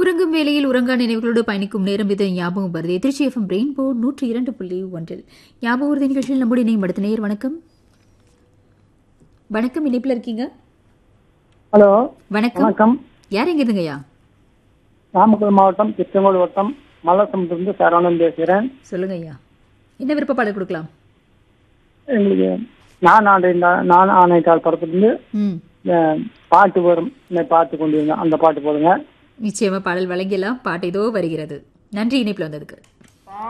உறங்கும் வேளையில் உறங்கா நினைவுகளோடு பயணிக்கும் நேரம் இது ஞாபகம் வருது திருச்சி எஃப்எம் ரெயின்போ நூற்றி இரண்டு புள்ளி ஒன்றில் ஞாபகம் வருது நிகழ்ச்சியில் நம்முடைய இணையம் அடுத்த நேயர் வணக்கம் வணக்கம் இணைப்பில் இருக்கீங்க ஹலோ வணக்கம் வணக்கம் யார் எங்க இருந்துங்கய்யா நாமக்கல் மாவட்டம் திருச்செங்கோடு வட்டம் மல்லசமுத்திலிருந்து சரவணன் பேசுகிறேன் சொல்லுங்க ஐயா என்ன விருப்ப பாடல் கொடுக்கலாம் எங்களுக்கு நான் ஆண்டை நான் ஆணைக்கால் படத்துலேருந்து ம் அஹ், பாட்டு வரும் இந்த பாட்டு கொண்டு வந்தேன் அந்த பாட்டு போடுங்க நிச்சயமா பாடல் வழங்கியலாம் பாட்டு ஏதோ வருகிறது நன்றி இணைப்பில் வந்ததுக்கு